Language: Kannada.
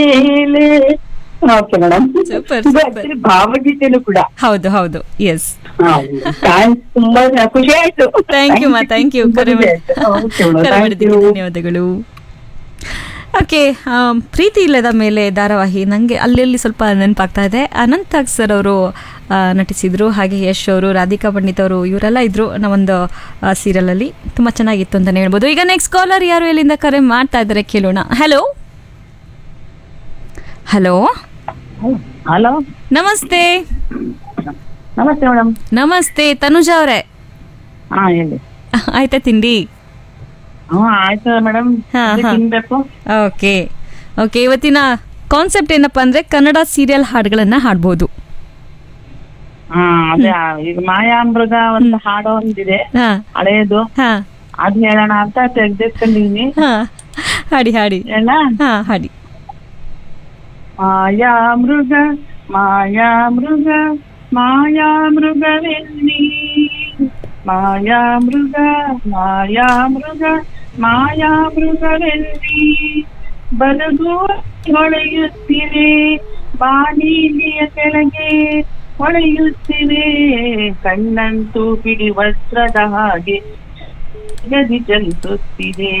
ಮೇಲೆ ಓಕೆ ಮೇಡಮ್ Super, ಇದು super. actually ಭಾವಗೀತೆನೂ ಕೂಡ ಹೌದು ಹೌದು ಎಸ್ ಥ್ಯಾಂಕ್ಸ್ ತುಂಬಾ ಖುಷಿ ಆಯ್ತು ಥ್ಯಾಂಕ್ ಯು ಮಾ ಥ್ಯಾಂಕ್ ಯು ಕರೆ ಮಾಡಿ ಓಕೆ ಮೇಡಮ್ ಕರೆ ಥ್ಯಾಂಕ್ ಮಾಡಿದ್ದಕ್ಕೆ ಯು ಧನ್ಯವಾದಗಳು ಓಕೆ ಪ್ರೀತಿ ಇಲ್ಲದ ಮೇಲೆ ಧಾರಾವಾಹಿ ನನಗೆ ಅಲ್ಲಿ ಸ್ವಲ್ಪ ನೆನಪಾಗ್ತಾ ಇದೆ ಅನಂತ್ ಸರ್ ಅವರು ನಟಿಸಿದ್ರು ಹಾಗೆ ಯಶ್ ಅವರು ರಾಧಿಕಾ ಪಂಡಿತ್ ಅವರು ಇವರೆಲ್ಲ ಇದ್ರು ನಾವೊಂದು ಸೀರಿಯಲಲ್ಲಿ ತುಂಬ ಚೆನ್ನಾಗಿತ್ತು ಅಂತಲೇ ಹೇಳ್ಬೋದು ಈಗ ನೆಕ್ಸ್ಟ್ ಕಾಲರ್ ಯಾರು ಎಲ್ಲಿಂದ ಕರೆ ಮಾಡ್ತಾ ಇದ್ದಾರೆ ಕೇಳೋಣ ಹಲೋ ಹಲೋ ಹಲೋ ನಮಸ್ತೆ ನಮಸ್ತೆ ಮೇಡಮ್ ನಮಸ್ತೆ ತನುಜಾ ಅವರೇ ಹಾ ಹೇಳಿ ಆಯ್ತಾ ತಿಂಡಿ ಹ್ಮ್ ಆಯ್ತು ಮೇಡಮ್ ಹಾ, ಹಾ. ತಿನ್ಬೇಕು ಓಕೆ ಓಕೆ ಇವತ್ತಿನ ಕಾನ್ಸೆಪ್ಟ್ ಏನಪ್ಪ ಅಂದ್ರೆ ಕನ್ನಡ ಸೀರಿಯಲ್ ಹಾಡುಗಳನ್ನ ಹಾಡ್ಬೋದು ಹಾ ಅದೇ ಈಗ ಮಾಯಾಮೃಗ ಒಂದು ಹಾಡೋ ಒಂದಿದೆ ಹಾ ಹಳೆಯದು ಹಾ ಅದ್ ಹೇಳೋಣ ಅಂತ ತೆಗ್ದಿಟ್ಕೊಂಡಿದೀನಿ ಹಾ ಹಾಡಿ ಹಾಡಿ ಹೇಳ ಹಾ ಹಾಡಿ ಮಾಯಾ ಮೃಗ ಮಾಯಾ ಮೃಗ ಮಾಯಾ ಮೃಗವೆಲ್ಲಿ ಮಾಯಾ ಮೃಗ ಮಾಯಾ ಮೃಗ ಮಾಯಾ ಮೃಗವೆಲ್ಲಿ ಬಲಗು ಹೊಳೆಯುತ್ತಿವೆ ಬಾಣೀಲಿಯ ಕೆಳಗೆ ಹೊಳೆಯುತ್ತಿವೆ ಕಣ್ಣಂತೂ ಬಿಡಿ ವಸ್ತ್ರದ ಹಾಗೆ ಗದಿ ಚಲಿಸುತ್ತಿದೆ